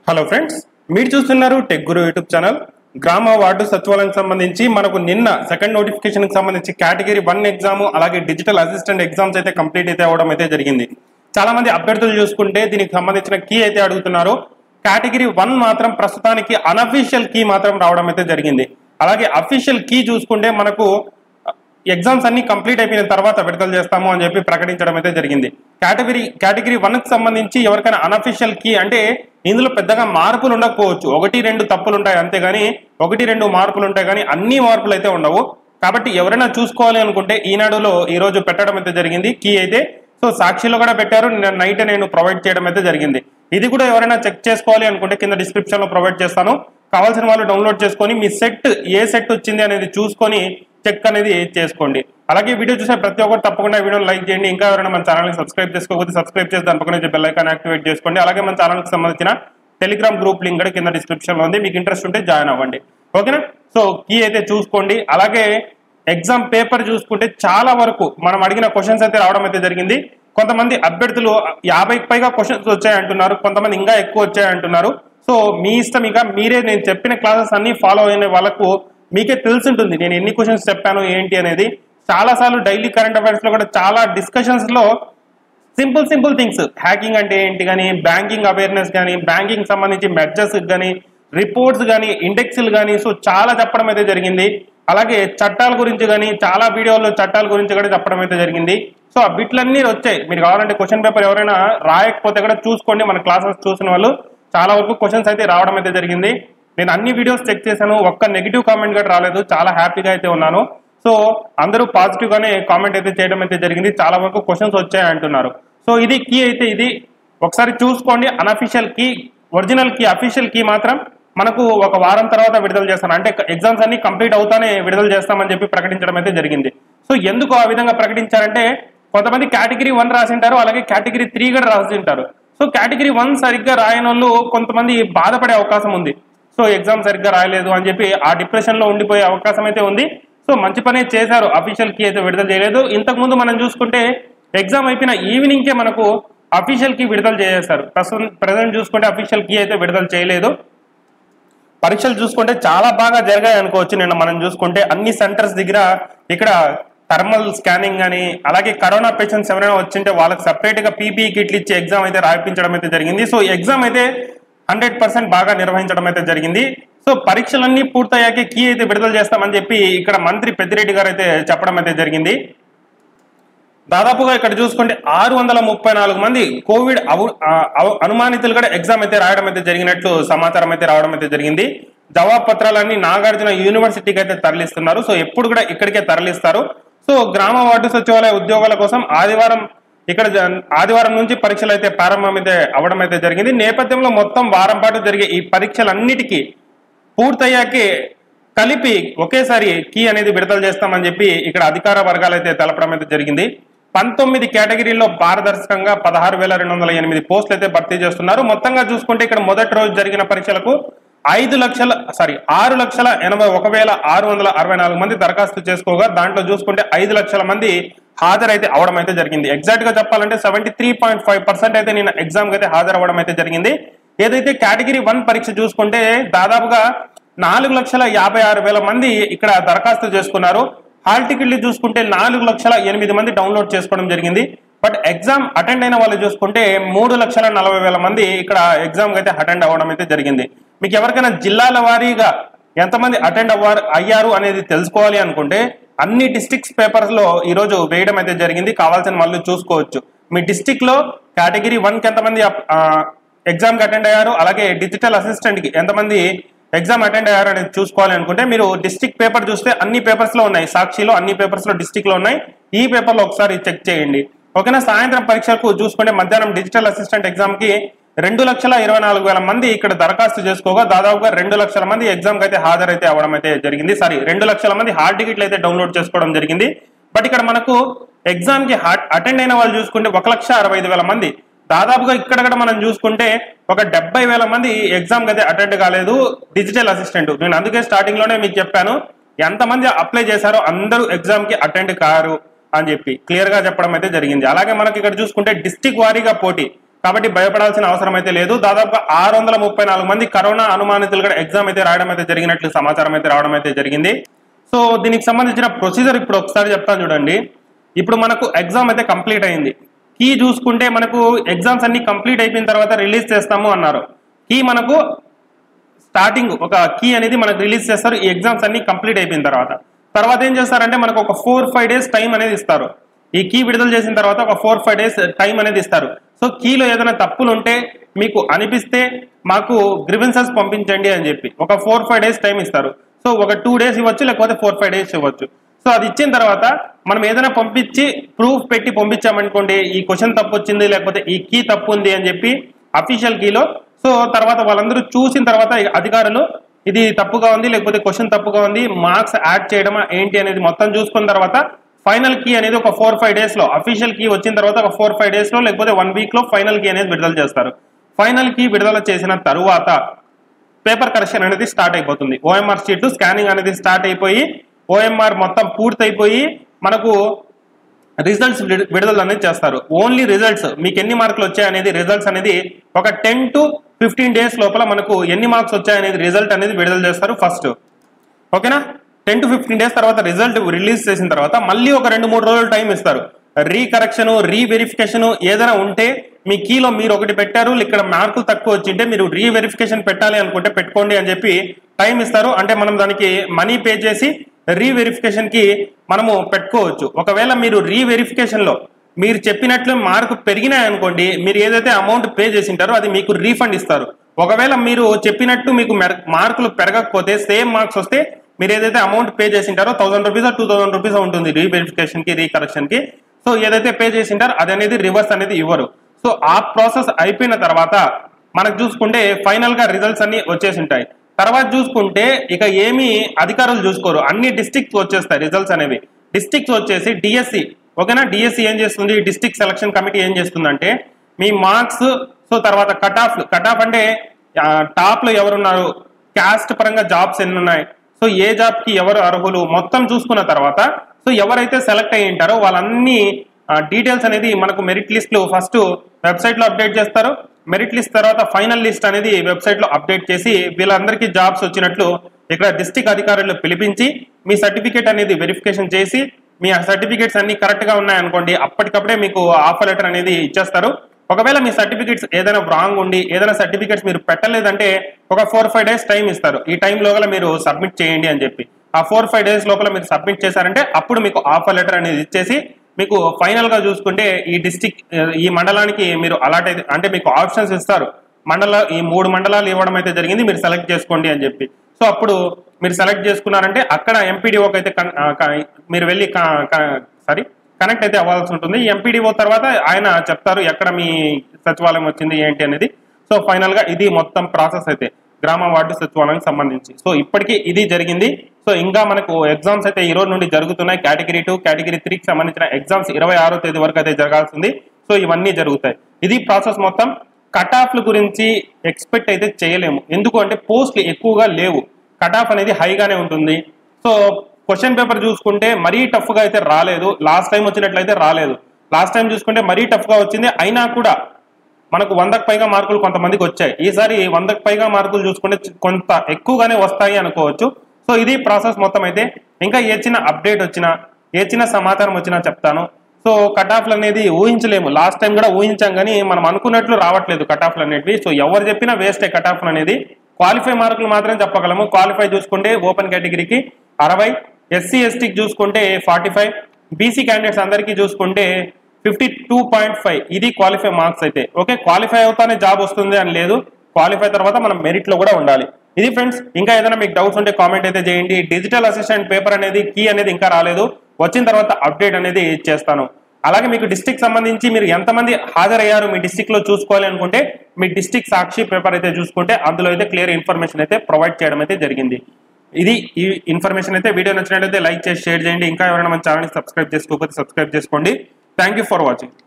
hello friends మీరు చూస్తున్నారు tech Guru YouTube channel గ్రామ వార్డు సచివాలయానికి సంబంధించి మనకు నిన్న సెకండ్ నోటిఫికేషన్ కి సంబంధించి కేటగిరీ వన్ ఎగ్జామ్ అలాగే డిజిటల్ అసిస్టెంట్ ఎగ్జామ్స్ అయితే కంప్లీట్ అయితే అవడం అయితే జరిగింది చాలా మంది అభ్యర్థులు చూసుకుంటే దీనికి సంబంధించిన కీ అయితే అడుగుతున్నారు కేటగిరీ వన్ మాత్రం ప్రస్తుతానికి అనఫీషియల్ కీ మాత్రం రావడం అయితే జరిగింది అలాగే అఫీషియల్ కీ చూసుకుంటే మనకు ఎగ్జామ్స్ అన్ని కంప్లీట్ అయిపోయిన తర్వాత విడుదల చేస్తాము అని చెప్పి ప్రకటించడం అయితే జరిగింది కేటగిరీ కేటగిరీ వన్ కి సంబంధించి ఎవరికైనా అనఫిషియల్ కీ అంటే ఇందులో పెద్దగా మార్పులు ఉండకపోవచ్చు ఒకటి రెండు తప్పులు ఉంటాయి అంతేగాని ఒకటి రెండు మార్పులు ఉంటాయి కానీ అన్ని మార్పులు అయితే ఉండవు కాబట్టి ఎవరైనా చూసుకోవాలి అనుకుంటే ఈనాడులో ఈ రోజు పెట్టడం అయితే జరిగింది కీ అయితే సో సాక్షిలో కూడా పెట్టారు నిన్న నైట్ నేను ప్రొవైడ్ చేయడం అయితే జరిగింది ఇది కూడా ఎవరైనా చెక్ చేసుకోవాలి అనుకుంటే కింద డిస్క్రిప్షన్ లో ప్రొవైడ్ చేస్తాను కావాల్సిన వాళ్ళు డౌన్లోడ్ చేసుకొని మీ సెట్ ఏ సెట్ వచ్చింది అనేది చూసుకొని చెక్ అనేది చేసుకోండి అలాగే వీడియో చూసే ప్రతి ఒక్కరు తప్పకుండా వీడియో లైక్ చేయండి ఇంకా ఎవరైనా మన ఛానల్ని సబ్స్క్రైబ్ చేసుకోకపోతే సబ్స్క్రైబ్ చేసి దాని పక్కన బెల్ ఐకాన్ యాక్టివేట్ చేసుకోండి అలాగే మన ఛానల్కి సంబంధించిన టెలిగ్రామ్ గ్రూప్ లింక్ కూడా కింద డిస్క్రిప్షన్ లో ఉంది మీకు ఇంట్రెస్ట్ ఉంటే జాయిన్ అవ్వండి ఓకేనా సో కీ అయితే చూసుకోండి అలాగే ఎగ్జామ్ పేపర్ చూసుకుంటే చాలా వరకు మనం అడిగిన క్వశ్చన్స్ అయితే రావడం అయితే జరిగింది కొంతమంది అభ్యర్థులు యాభైకి పైగా క్వశ్చన్స్ వచ్చాయంటున్నారు కొంతమంది ఇంకా ఎక్కువ వచ్చాయంటున్నారు సో మీ ఇష్టం ఇక మీరే నేను చెప్పిన క్లాసెస్ అన్ని ఫాలో అయిన వాళ్ళకు మీకే తెలుసుంటుంది నేను ఎన్ని క్వశ్చన్స్ చెప్పాను ఏంటి అనేది చాలా సార్లు డైలీ కరెంట్ అఫైర్స్ లో కూడా చాలా డిస్కషన్స్ లో సింపుల్ సింపుల్ థింగ్స్ హ్యాకింగ్ అంటే ఏంటి కానీ బ్యాంకింగ్ అవేర్నెస్ కానీ బ్యాంకింగ్ సంబంధించి మెర్జర్స్ కానీ రిపోర్ట్స్ కానీ ఇండెక్స్లు కానీ సో చాలా చెప్పడం అయితే జరిగింది అలాగే చట్టాల గురించి కానీ చాలా వీడియోల్లో చట్టాల గురించి కూడా చెప్పడం అయితే జరిగింది సో ఆ బిట్లన్నీ వచ్చాయి మీరు కావాలంటే క్వశ్చన్ పేపర్ ఎవరైనా రాయకపోతే కూడా చూసుకోండి మన క్లాసెస్ చూసిన వాళ్ళు చాలా వరకు క్వశ్చన్స్ అయితే రావడం అయితే జరిగింది నేను అన్ని వీడియోస్ చెక్ చేశాను ఒక్క నెగిటివ్ కామెంట్ కూడా రాలేదు చాలా హ్యాపీగా అయితే ఉన్నాను సో అందరూ పాజిటివ్ గానే కామెంట్ అయితే చేయడం అయితే జరిగింది చాలా వరకు క్వశ్చన్స్ వచ్చాయి అంటున్నారు సో ఇది కీ అయితే ఇది ఒకసారి చూసుకోండి unofficial key original key official key మాత్రం మనకు ఒక వారం తర్వాత విడుదల చేస్తాను అంటే ఎగ్జామ్స్ అన్ని కంప్లీట్ అవుతానే విడుదల చేస్తామని చెప్పి ప్రకటించడం అయితే జరిగింది సో ఎందుకు ఆ విధంగా ప్రకటించారంటే కొంతమంది కేటగిరీ వన్ రాసింటారు అలాగే కేటగిరీ త్రీ కూడా రాసింటారు సో కేటగిరీ వన్ సరిగ్గా రాయని వాళ్ళు కొంతమంది బాధపడే అవకాశం ఉంది సో ఎగ్జామ్ సరిగ్గా రాయలేదు అని చెప్పి ఆ డిప్రెషన్ లో ఉండిపోయే అవకాశం అయితే ఉంది సో మంచి పనే చేశారు అఫీషియల్ కీ అయితే విడుదల చేయలేదు ఇంతకు ముందు మనం చూసుకుంటే ఎగ్జామ్ అయిపోయిన ఈవినింగ్ కే మనకు అఫీషియల్ కీ విడుదల చేసేస్తారు ప్రస్తుతం ప్రజెంట్ చూసుకుంటే అఫీషియల్ కీ అయితే విడుదల చేయలేదు పరీక్షలు చూసుకుంటే చాలా బాగా జరిగాయి అనుకోవచ్చు నిన్న మనం చూసుకుంటే అన్ని సెంటర్స్ దగ్గర ఇక్కడ థర్మల్ స్కానింగ్ అని అలాగే కరోనా పేషెంట్స్ ఎవరైనా వచ్చింటే వాళ్ళకి సపరేట్ గా పీపీ కిట్లు ఇచ్చి ఎగ్జామ్ అయితే రాయించడం అయితే జరిగింది సో ఎగ్జామ్ అయితే హండ్రెడ్ పర్సెంట్ బాగా నిర్వహించడం అయితే జరిగింది సో పరీక్షలన్నీ పూర్తయ్యాకే కీ అయితే విడుదల చేస్తామని చెప్పి ఇక్కడ మంత్రి పెద్దిరెడ్డి గారు అయితే చెప్పడం అయితే జరిగింది దాదాపుగా ఇక్కడ చూసుకుంటే ఆరు వందల ముప్పై నాలుగు మంది కోవిడ్ అవు- ఆ, అవ- అనుమానితులు కూడా ఎగ్జామ్ అయితే రాయడం అయితే జరిగినట్లు సమాచారం అయితే రావడం అయితే జరిగింది జవాబు పత్రాలన్నీ నాగార్జున యూనివర్సిటీకి అయితే తరలిస్తున్నారు సో ఎప్పుడు కూడా ఇక్కడికే తరలిస్తారు సో గ్రామ వార్డు సచివాలయ ఉద్యోగాల కోసం ఆదివారం ఇక్కడ జ- ఆదివారం నుంచి పరీక్షలు అయితే ప్రారంభం అయితే అవడం అయితే జరిగింది నేపథ్యంలో మొత్తం వారం పాటు జరిగే ఈ పరీక్షలన్నిటికీ పూర్తయ్యాకే కలిపి ఒకేసారి కీ అనేది విడుదల చేస్తామని చెప్పి ఇక్కడ అధికార వర్గాలు అయితే తెలపడం అయితే జరిగింది పంతొమ్మిది కేటగిరీల్లో పారదర్శకంగా పదహారు వేల రెండు వందల ఎనిమిది పోస్టులు అయితే భర్తీ చేస్తున్నారు మొత్తంగా చూసుకుంటే ఇక్కడ మొదటి రోజు జరిగిన పరీక్షలకు ఐదు లక్షల సారీ ఆరు లక్షల ఎనభై ఒక వేల ఆరు వందల అరవై నాలుగు మంది దరఖాస్తు చేసుకోగా దాంట్లో చూసుకుంటే ఐదు లక్షల మంది హాజరైతే అవడం అయితే జరిగింది ఎగ్జాక్ట్ గా చెప్పాలంటే seventy three point five percent అయితే నిన్న ఎగ్జామ్ కి అయితే హాజరవ్వడం అయితే జరిగింది ఏదైతే కేటగిరీ వన్ పరీక్ష చూసుకుంటే దాదాపుగా నాలుగు లక్షల యాభై ఆరు వేల మంది ఇక్కడ దరఖాస్తు చేసుకున్నారు హాల్ టికెట్లు చూసుకుంటే నాలుగు లక్షల ఎనిమిది మంది డౌన్లోడ్ చేసుకోవడం జరిగింది బట్ ఎగ్జామ్ అటెండ్ అయిన వాళ్ళు చూసుకుంటే మూడు లక్షల నలభై వేల మంది ఇక్కడ ఎగ్జామ్ అయితే అటెండ్ అవ్వడం అయితే జరిగింది మీకు ఎవరికైనా జిల్లాల వారీగా ఎంతమంది అటెండ్ అవ్వారు అయ్యారు అనేది తెలుసుకోవాలి అనుకుంటే అన్ని డిస్ట్రిక్ట్స్ పేపర్స్ లో ఈ రోజు వేయడం అయితే జరిగింది కావాల్సిన వాళ్ళు చూసుకోవచ్చు మీ డిస్టిక్ లో కేటగిరీ వన్ కి ఎంతమంది ఎగ్జామ్ కి అటెండ్ అయ్యారు అలాగే డిజిటల్ అసిస్టెంట్ కి ఎంతమంది ఎగ్జామ్ అటెండ్ అయ్యారు అనేది చూసుకోవాలి అనుకుంటే మీరు డిస్టిక్ పేపర్ చూస్తే అన్ని పేపర్స్ లో ఉన్నాయి సాక్షిలో అన్ని పేపర్స్ లో డిస్టిక్ లో ఉన్నాయి ఈ పేపర్ లో ఒకసారి చెక్ చేయండి ఓకేనా సాయంత్రం పరీక్షలకు చూసుకుంటే మధ్యాహ్నం డిజిటల్ అసిస్టెంట్ ఎగ్జామ్ కి రెండు లక్షల ఇరవై నాలుగు వేల మంది ఇక్కడ దరఖాస్తు చేసుకోగా దాదాపుగా రెండు లక్షల మంది ఎగ్జామ్ కి అయితే హాజరైతే అవ్వడం అయితే జరిగింది సారీ రెండు లక్షల మంది హాల్ టికెట్లు అయితే డౌన్లోడ్ చేసుకోవడం జరిగింది బట్ ఇక్కడ మనకు ఎగ్జామ్ కి అటెండ్ అయిన వాళ్ళు చూసుకుంటే ఒక లక్ష అరవై ఐదు వేల మంది దాదాపుగా ఇక్కడ కూడా మనం చూసుకుంటే ఒక డెబ్బై వేల మంది ఎగ్జామ్ అయితే అటెండ్ కాలేదు డిజిటల్ అసిస్టెంట్ నేను అందుకే స్టార్టింగ్ లోనే మీకు చెప్పాను ఎంతమంది అప్లై చేశారో అందరూ ఎగ్జామ్ కి అటెండ్ కారు అని చెప్పి క్లియర్ గా చెప్పడం అయితే జరిగింది అలాగే మనకి ఇక్కడ చూసుకుంటే డిస్టిక్ వారీగా పోటీ కాబట్టి భయపడాల్సిన అవసరం అయితే లేదు దాదాపు ఆరు వందల ముప్పై నాలుగు మంది కరోనా అనుమానితులు కూడా ఎగ్జామ్ అయితే రాయడం అయితే జరిగినట్లు సమాచారం అయితే రావడం అయితే జరిగింది సో దీనికి సంబంధించిన ప్రొసీజర్ ఇప్పుడు ఒకసారి చెప్తాను చూడండి ఇప్పుడు మనకు ఎగ్జామ్ అయితే కంప్లీట్ అయింది కీ చూసుకుంటే మనకు ఎగ్జామ్స్ అన్ని కంప్లీట్ అయిపోయిన తర్వాత రిలీజ్ చేస్తాము అన్నారు కీ మనకు స్టార్టింగ్ ఒక కీ అనేది మనకు రిలీజ్ చేస్తారు ఈ ఎగ్జామ్స్ అన్ని కంప్లీట్ అయిపోయిన తర్వాత తర్వాత ఏం చేస్తారంటే మనకు ఒక ఫోర్ ఫైవ్ డేస్ టైం అనేది ఇస్తారు ఈ కీ విడుదల చేసిన తర్వాత ఒక ఫోర్ ఫైవ్ డేస్ టైం అనేది ఇస్తారు సో కీలో ఏదైనా తప్పులు ఉంటే మీకు అనిపిస్తే మాకు గ్రివెన్సెస్ పంపించండి అని చెప్పి ఒక ఫోర్ ఫైవ్ డేస్ టైం ఇస్తారు సో ఒక టూ డేస్ ఇవ్వచ్చు లేకపోతే ఫోర్ ఫైవ్ డేస్ ఇవ్వచ్చు సో అది ఇచ్చిన తర్వాత మనం ఏదైనా పంపించి ప్రూఫ్ పెట్టి పంపించామనుకోండి ఈ క్వశ్చన్ తప్పు వచ్చింది లేకపోతే ఈ కీ తప్పు ఉంది అని చెప్పి అఫీషియల్ కీలో సో తర్వాత వాళ్ళందరూ చూసిన తర్వాత అధికారులు ఇది తప్పుగా ఉంది లేకపోతే క్వశ్చన్ తప్పుగా ఉంది మార్క్స్ యాడ్ చేయడమా ఏంటి అనేది మొత్తం చూసుకున్న తర్వాత ఫైనల్ కీ అనేది ఒక ఫోర్ ఫైవ్ డేస్ లో అఫీషియల్ కీ వచ్చిన తర్వాత ఒక ఫోర్ ఫైవ్ డేస్ లో లేకపోతే వన్ వీక్ లో ఫైనల్ కీ అనేది విడుదల చేస్తారు ఫైనల్ కీ విడుదల చేసిన తరువాత పేపర్ కరెక్షన్ అనేది స్టార్ట్ అయిపోతుంది ఓఎంఆర్ షీట్ స్కానింగ్ అనేది స్టార్ట్ అయిపోయి ఓఎంఆర్ మొత్తం పూర్తయిపోయి మనకు రిజల్ట్స్ విడుదల అనేది చేస్తారు ఓన్లీ రిజల్ట్స్ మీకు ఎన్ని మార్కులు వచ్చాయనేది రిజల్ట్స్ అనేది ఒక టెన్ టు ఫిఫ్టీన్ డేస్ లోపల మనకు ఎన్ని మార్క్స్ వచ్చాయనేది రిజల్ట్ అనేది విడుదల చేస్తారు ఫస్ట్ ఓకేనా టెన్ టు ఫిఫ్టీన్ డేస్ తర్వాత రిజల్ట్ రిలీజ్ చేసిన తర్వాత మళ్ళీ ఒక రెండు మూడు రోజులు టైం ఇస్తారు రీకరెక్షన్ రీవెరిఫికేషన్ ఏదైనా ఉంటే మీ కీలో మీరు ఒకటి పెట్టారు ఇక్కడ మార్కులు తక్కువ వచ్చింటే మీరు రీవెరిఫికేషన్ పెట్టాలి అనుకుంటే పెట్టుకోండి అని చెప్పి టైం ఇస్తారు అంటే మనం దానికి మనీ పే చేసి రీవెరిఫికేషన్ కి మనము పెట్టుకోవచ్చు ఒకవేళ మీరు రీవెరిఫికేషన్ లో మీరు చెప్పినట్లు మార్కు పెరిగినాయి అనుకోండి మీరు ఏదైతే అమౌంట్ పే చేసింటారో అది మీకు రీఫండ్ ఇస్తారు ఒకవేళ మీరు చెప్పినట్టు మీకు మార్కులు పెరగకపోతే సేమ్ మార్క్స్ వస్తే మీరు ఏదైతే అమౌంట్ పే చేసింటారో thousand rupees two thousand rupees ఉంటుంది రీవెరిఫికేషన్ కి రీకరెక్షన్ కి సో ఏదైతే పే చేసింటారో అది అనేది రివర్స్ అనేది ఇవ్వరు సో ఆ ప్రాసెస్ అయిపోయిన తర్వాత మనకు చూసుకుంటే ఫైనల్ గా రిజల్ట్స్ అన్ని వచ్చేసి ఉంటాయి తర్వాత చూసుకుంటే ఇక ఏమి అధికారులు చూసుకోరు అన్ని డిస్ట్రిక్ట్స్ వచ్చేస్తాయి రిజల్ట్స్ అనేవి డిస్ట్రిక్ట్స్ వచ్చేసి డిఎస్సి ఓకేనా డిఎస్సి ఏం చేస్తుంది డిస్ట్రిక్ట్ సెలక్షన్ కమిటీ ఏం చేస్తుందంటే మీ మార్క్స్ సో తర్వాత కట్ ఆఫ్ కట్ ఆఫ్ అంటే టాప్ లో ఎవరున్నారు క్యాస్ట్ పరంగా జాబ్స్ ఎన్ని ఉన్నాయి సో ఏ జాబ్ కి ఎవరు అర్హులు మొత్తం చూసుకున్న తర్వాత సో ఎవరైతే సెలెక్ట్ అయ్యి ఉంటారో వాళ్ళన్ని డీటెయిల్స్ అనేది మనకు మెరిట్ లిస్ట్ ఫస్ట్ వెబ్సైట్ లో అప్డేట్ చేస్తారు మెరిట్ లిస్ట్ తర్వాత ఫైనల్ లిస్ట్ అనేది వెబ్సైట్ లో అప్డేట్ చేసి వీళ్ళందరికీ జాబ్స్ వచ్చినట్లు ఇక్కడ డిస్టిక్ అధికారులు పిలిపించి మీ సర్టిఫికేట్ అనేది వెరిఫికేషన్ చేసి మీ సర్టిఫికేట్స్ అన్ని కరెక్ట్ గా ఉన్నాయనుకోండి అప్పటికప్పుడే మీకు ఆఫర్ లెటర్ అనేది ఇచ్చేస్తారు ఒకవేళ మీ సర్టిఫికేట్స్ ఏదైనా రాంగ్ ఉండి ఏదైనా సర్టిఫికేట్స్ మీరు పెట్టలేదంటే ఒక ఫోర్ ఫైవ్ డేస్ టైం ఇస్తారు ఈ టైం లోపల మీరు సబ్మిట్ చేయండి అని చెప్పి ఆ ఫోర్ ఫైవ్ డేస్ లోపల మీరు సబ్మిట్ చేశారంటే అప్పుడు మీకు ఆఫర్ లెటర్ అనేది ఇచ్చేసి మీకు ఫైనల్ గా చూసుకుంటే ఈ డిస్టిక్ ఈ మండలానికి మీరు అలాట్ అయితే అంటే మీకు ఆప్షన్స్ ఇస్తారు మండల ఈ మూడు మండలాలు ఇవ్వడం అయితే జరిగింది మీరు సెలెక్ట్ చేసుకోండి అని చెప్పి సో అప్పుడు మీరు సెలెక్ట్ చేసుకున్నారంటే అక్కడ ఎంపీడీఓకి అయితే మీరు వెళ్ళి సారీ కనెక్ట్ అయితే అవ్వాల్సి ఉంటుంది ఎంపీడీఓ తర్వాత ఆయన చెప్తారు ఎక్కడ మీ సచివాలయం వచ్చింది ఏంటి అనేది సో ఫైనల్ గా ఇది మొత్తం ప్రాసెస్ అయితే గ్రామ వార్డు సచివాలయానికి సంబంధించి సో ఇప్పటికీ ఇది జరిగింది సో ఇంకా మనకు ఎగ్జామ్స్ అయితే ఈ రోజు నుండి జరుగుతున్నాయి కేటగిరీ టూ కేటగిరీ త్రీకి సంబంధించిన ఎగ్జామ్స్ ఇరవై ఆరో తేదీ వరకు అయితే జరగాల్సింది సో ఇవన్నీ జరుగుతాయి ఇది ప్రాసెస్ మొత్తం కట్ ఆఫ్ల గురించి ఎక్స్పెక్ట్ అయితే చేయలేము ఎందుకు అంటే పోస్టులు ఎక్కువగా లేవు కట్ ఆఫ్ అనేది హైగానే ఉంటుంది సో క్వశ్చన్ పేపర్ చూసుకుంటే మరీ టఫ్ గా అయితే రాలేదు లాస్ట్ టైం వచ్చినట్లయితే రాలేదు లాస్ట్ టైం చూసుకుంటే మరీ టఫ్ గా వచ్చింది అయినా కూడా మనకు వందకు పైగా మార్కులు కొంతమందికి వచ్చాయి ఈసారి వందకు పైగా మార్కులు చూసుకుంటే కొంత ఎక్కువగానే వస్తాయి అనుకోవచ్చు సో ఇది ప్రాసెస్ మొత్తం అయితే ఇంకా ఏ చిన్న అప్డేట్ వచ్చినా ఏ చిన్న సమాచారం వచ్చినా చెప్తాను సో కట్ ఆఫ్లు అనేది ఊహించలేము లాస్ట్ టైం కూడా ఊహించాం కానీ మనం అనుకున్నట్లు రావట్లేదు కట్ ఆఫ్లు అనేటివి సో ఎవరు చెప్పినా వేస్టే కట్ ఆఫ్లు అనేది క్వాలిఫై మార్కులు మాత్రం చెప్పగలము క్వాలిఫై చూసుకుంటే ఓపెన్ కేటగిరీకి అరవై ఎస్సీ ఎస్టీకి చూసుకుంటే ఫార్టీ ఫైవ్ బీసీ క్యాండిడేట్స్ అందరికీ చూసుకుంటే ఫిఫ్టీ టూ పాయింట్ ఫైవ్ ఇది క్వాలిఫై మార్క్స్ అయితే ఓకే క్వాలిఫై అవుతానే జాబ్ వస్తుంది అని లేదు క్వాలిఫై తర్వాత మనం మెరిట్ లో కూడా ఉండాలి ఇది ఫ్రెండ్స్ ఇంకా ఏదైనా మీకు డౌట్స్ ఉంటే కామెంట్ అయితే చేయండి డిజిటల్ అసిస్టెంట్ పేపర్ అనేది కీ అనేది ఇంకా రాలేదు వచ్చిన తర్వాత అప్డేట్ అనేది చేస్తాను అలాగే మీకు డిస్టిక్ సంబంధించి మీరు ఎంతమంది హాజరయ్యారు మీ డిస్టిక్ లో చూసుకోవాలి అనుకుంటే మీ డిస్టిక్ సాక్షి పేపర్ అయితే చూసుకుంటే అందులో అయితే క్లియర్ ఇన్ఫర్మేషన్ అయితే ప్రొవైడ్ చేయడం అయితే జరిగింది ఇది ఈ ఇన్ఫర్మేషన్ అయితే వీడియో నచ్చినట్లయితే లైక్ చేసి షేర్ చేయండి ఇంకా ఎవరైనా మన ఛానల్ సబ్స్క్రైబ్ చేసుకోకపోతే సబ్స్క్రైబ్ చేసుకోండి థ్యాంక్ యూ ఫర్ వాచింగ్